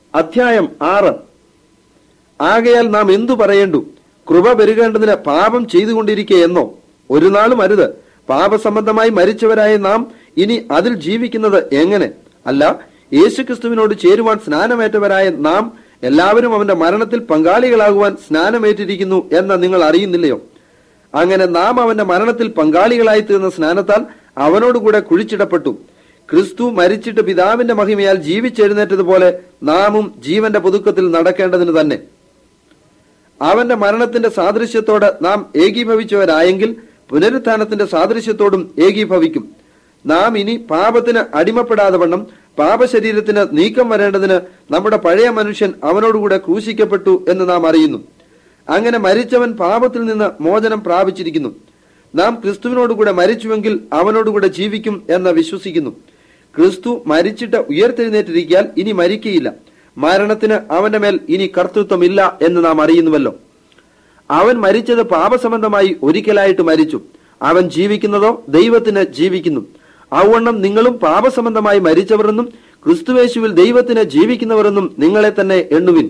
അധ്യായം ആറ് ആകയാൽ നാം എന്തു പറയേണ്ടു കൃപ പെരുകേണ്ടതിന് പാപം ചെയ്തുകൊണ്ടിരിക്കെ എന്നോ ഒരു നാളും അരുത് പാപസംബന്ധമായി മരിച്ചവരായ നാം ഇനി അതിൽ ജീവിക്കുന്നത് എങ്ങനെ അല്ല യേശുക്രിസ്തുവിനോട് ചേരുവാൻ സ്നാനമേറ്റവരായ നാം എല്ലാവരും അവന്റെ മരണത്തിൽ പങ്കാളികളാകുവാൻ സ്നാനമേറ്റിരിക്കുന്നു എന്ന് നിങ്ങൾ അറിയുന്നില്ലയോ അങ്ങനെ നാം അവന്റെ മരണത്തിൽ പങ്കാളികളായി തീർന്ന സ്നാനത്താൽ അവനോടുകൂടെ കുഴിച്ചിടപ്പെട്ടു ക്രിസ്തു മരിച്ചിട്ട് പിതാവിന്റെ മഹിമയാൽ ജീവിച്ചെഴുന്നേറ്റതുപോലെ നാമും ജീവന്റെ പുതുക്കത്തിൽ നടക്കേണ്ടതിന് തന്നെ അവന്റെ മരണത്തിന്റെ സാദൃശ്യത്തോട് നാം ഏകീഭവിച്ചവരായെങ്കിൽ പുനരുത്ഥാനത്തിന്റെ സാദൃശ്യത്തോടും ഏകീഭവിക്കും നാം ഇനി പാപത്തിന് അടിമപ്പെടാതെ വണ്ണം പാപശരീരത്തിന് നീക്കം വരേണ്ടതിന് നമ്മുടെ പഴയ മനുഷ്യൻ അവനോടുകൂടെ ക്രൂശിക്കപ്പെട്ടു എന്ന് നാം അറിയുന്നു അങ്ങനെ മരിച്ചവൻ പാപത്തിൽ നിന്ന് മോചനം പ്രാപിച്ചിരിക്കുന്നു നാം ക്രിസ്തുവിനോടുകൂടെ മരിച്ചുവെങ്കിൽ അവനോടുകൂടെ ജീവിക്കും എന്ന് വിശ്വസിക്കുന്നു ക്രിസ്തു മരിച്ചിട്ട് ഉയർത്തെഴുന്നേറ്റിരിക്കാൻ ഇനി മരിക്കയില്ല മരണത്തിന് അവന്റെ മേൽ ഇനി കർത്തൃത്വമില്ല എന്ന് നാം അറിയുന്നുവല്ലോ അവൻ മരിച്ചത് പാപസംബന്ധമായി ഒരിക്കലായിട്ട് മരിച്ചു അവൻ ജീവിക്കുന്നതോ ദൈവത്തിന് ജീവിക്കുന്നു ഔവണ്ണം നിങ്ങളും പാപസംബന്ധമായി മരിച്ചവരെന്നും ക്രിസ്തുവേശുവിൽ ദൈവത്തിന് ജീവിക്കുന്നവരെന്നും നിങ്ങളെ തന്നെ എണ്ണുവിൻ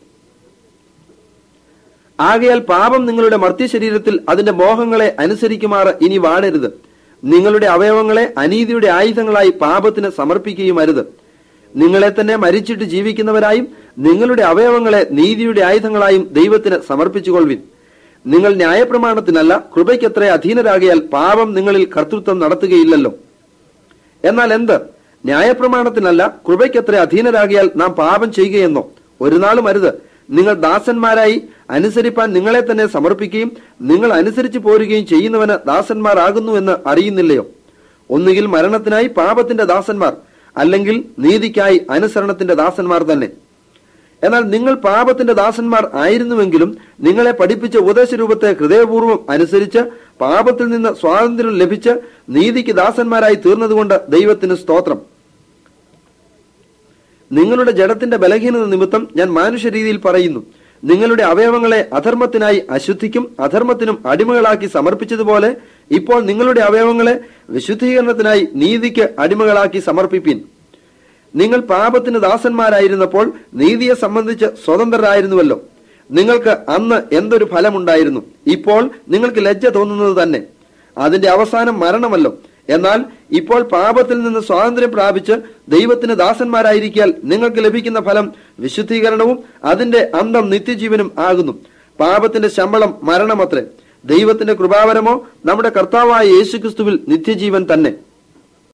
ആകയാൽ പാപം നിങ്ങളുടെ മർത്യശരീരത്തിൽ അതിന്റെ മോഹങ്ങളെ അനുസരിക്കുമാറ് ഇനി വാഴരുത് നിങ്ങളുടെ അവയവങ്ങളെ അനീതിയുടെ ആയുധങ്ങളായി പാപത്തിന് സമർപ്പിക്കുകയും അരുത് നിങ്ങളെ തന്നെ മരിച്ചിട്ട് ജീവിക്കുന്നവരായും നിങ്ങളുടെ അവയവങ്ങളെ നീതിയുടെ ആയുധങ്ങളായും ദൈവത്തിന് സമർപ്പിച്ചുകൊള്ളുവിൻ നിങ്ങൾ ന്യായപ്രമാണത്തിനല്ല കൃപയ്ക്കത്ര അധീനരാകിയാൽ പാപം നിങ്ങളിൽ കർത്തൃത്വം നടത്തുകയില്ലല്ലോ എന്നാൽ എന്ത് ന്യായപ്രമാണത്തിനല്ല കൃപയ്ക്കത്ര അധീനരാകിയാൽ നാം പാപം ചെയ്യുകയെന്നോ ഒരു നാളും അരുത് നിങ്ങൾ ദാസന്മാരായി അനുസരിപ്പാൻ നിങ്ങളെ തന്നെ സമർപ്പിക്കുകയും നിങ്ങൾ അനുസരിച്ചു പോരുകയും ചെയ്യുന്നവന് ദാസന്മാരാകുന്നു എന്ന് അറിയുന്നില്ലയോ ഒന്നുകിൽ മരണത്തിനായി പാപത്തിന്റെ ദാസന്മാർ അല്ലെങ്കിൽ നീതിക്കായി അനുസരണത്തിന്റെ ദാസന്മാർ തന്നെ എന്നാൽ നിങ്ങൾ പാപത്തിന്റെ ദാസന്മാർ ആയിരുന്നുവെങ്കിലും നിങ്ങളെ പഠിപ്പിച്ച ഉപദേശരൂപത്തെ ഹൃദയപൂർവ്വം അനുസരിച്ച് പാപത്തിൽ നിന്ന് സ്വാതന്ത്ര്യം ലഭിച്ച് നീതിക്ക് ദാസന്മാരായി തീർന്നതുകൊണ്ട് ദൈവത്തിന് സ്തോത്രം നിങ്ങളുടെ ജഡത്തിന്റെ ബലഹീനത നിമിത്തം ഞാൻ മാനുഷ്യരീതിയിൽ പറയുന്നു നിങ്ങളുടെ അവയവങ്ങളെ അധർമ്മത്തിനായി അശുദ്ധിക്കും അധർമ്മത്തിനും അടിമകളാക്കി സമർപ്പിച്ചതുപോലെ ഇപ്പോൾ നിങ്ങളുടെ അവയവങ്ങളെ വിശുദ്ധീകരണത്തിനായി നീതിക്ക് അടിമകളാക്കി സമർപ്പിപ്പീൻ നിങ്ങൾ പാപത്തിന് ദാസന്മാരായിരുന്നപ്പോൾ നീതിയെ സംബന്ധിച്ച് സ്വതന്ത്രരായിരുന്നുവല്ലോ നിങ്ങൾക്ക് അന്ന് എന്തൊരു ഫലമുണ്ടായിരുന്നു ഇപ്പോൾ നിങ്ങൾക്ക് ലജ്ജ തോന്നുന്നത് തന്നെ അതിന്റെ അവസാനം മരണമല്ലോ എന്നാൽ ഇപ്പോൾ പാപത്തിൽ നിന്ന് സ്വാതന്ത്ര്യം പ്രാപിച്ച് ദൈവത്തിന് ദാസന്മാരായിരിക്കാൽ നിങ്ങൾക്ക് ലഭിക്കുന്ന ഫലം വിശുദ്ധീകരണവും അതിന്റെ അന്തം നിത്യജീവനും ആകുന്നു പാപത്തിന്റെ ശമ്പളം മരണമത്രേ ദൈവത്തിന്റെ കൃപാവരമോ നമ്മുടെ കർത്താവായ യേശുക്രിസ്തുവിൽ നിത്യജീവൻ തന്നെ